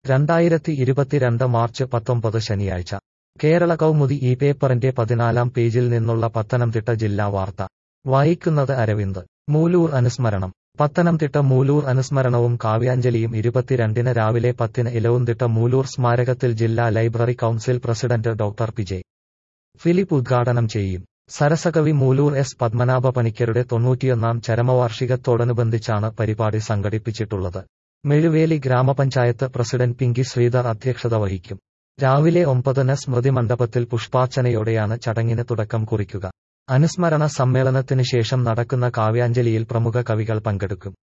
രണ്ടായിരത്തി ഇരുപത്തിരണ്ട് മാർച്ച് പത്തൊമ്പത് ശനിയാഴ്ച കേരള കൗമുദി ഈ പേപ്പറിന്റെ പതിനാലാം പേജിൽ നിന്നുള്ള പത്തനംതിട്ട ജില്ലാ വാർത്ത വായിക്കുന്നത് അരവിന്ദ് മൂലൂർ അനുസ്മരണം പത്തനംതിട്ട മൂലൂർ അനുസ്മരണവും കാവ്യാഞ്ജലിയും ഇരുപത്തിരണ്ടിന് രാവിലെ പത്തിന് ഇലവുംതിട്ട മൂലൂർ സ്മാരകത്തിൽ ജില്ലാ library council president doctor P J Philip ഉദ്ഘാടനം ചെയ്യും സരസകവി മൂലൂർ എസ് പത്മനാഭ പണിക്കരുടെ തൊണ്ണൂറ്റിയൊന്നാം ചരമവാർഷികത്തോടനുബന്ധിച്ചാണ് പരിപാടി സംഘടിപ്പിച്ചിട്ടുള്ളത് മെഴുവേലി ഗ്രാമപഞ്ചായത്ത് പ്രസിഡന്റ് പിങ്കി ശ്രീധർ അധ്യക്ഷത വഹിക്കും രാവിലെ ഒമ്പതിന് സ്മൃതി മണ്ഡപത്തിൽ പുഷ്പാർച്ചനയോടെയാണ് ചടങ്ങിന് തുടക്കം കുറിക്കുക അനുസ്മരണ സമ്മേളനത്തിന് ശേഷം നടക്കുന്ന കാവ്യാഞ്ജലിയിൽ പ്രമുഖ കവികൾ പങ്കെടുക്കും